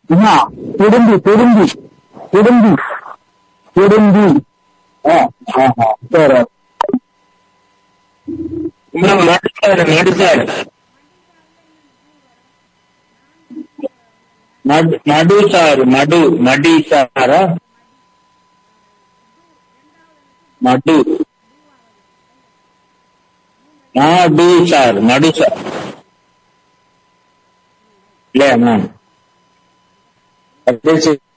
என்ன திரும்பி திரும்பி திரும்பி திரும்பி ஆ ஆஹா சரி நடுசார் நடுசார் நடு நடுசார் மடு மடி சாரா மடு நடு சார் நடு சார் இல்லையா மேம் அப்படியே சரி.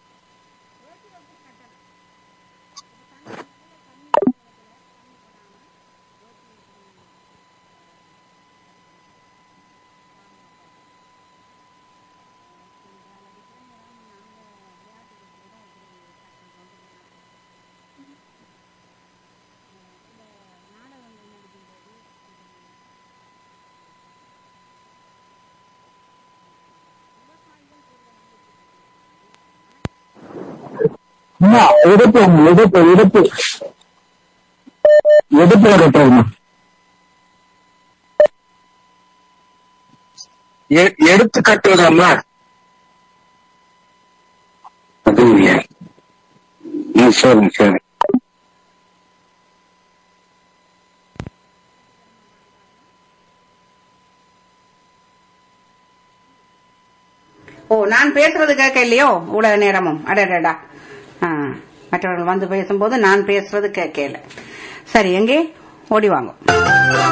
என்ன எடுப்பு எடுப்பு எடுப்பு எடுப்பு எடுப்போம்மா எ- எடுத்து கட்டுவதாம்மா அது இல்லையா ம், சரிங்க சரி ஓ நான் பேசுறது கேட்க இல்லையோ இவ்வளவு நேரமும் அடடடா ஆ, மற்றவர்கள் வந்து பேசும்போது நான் பேசுறது கேட்கல சரி எங்கே ஓடி வாங்க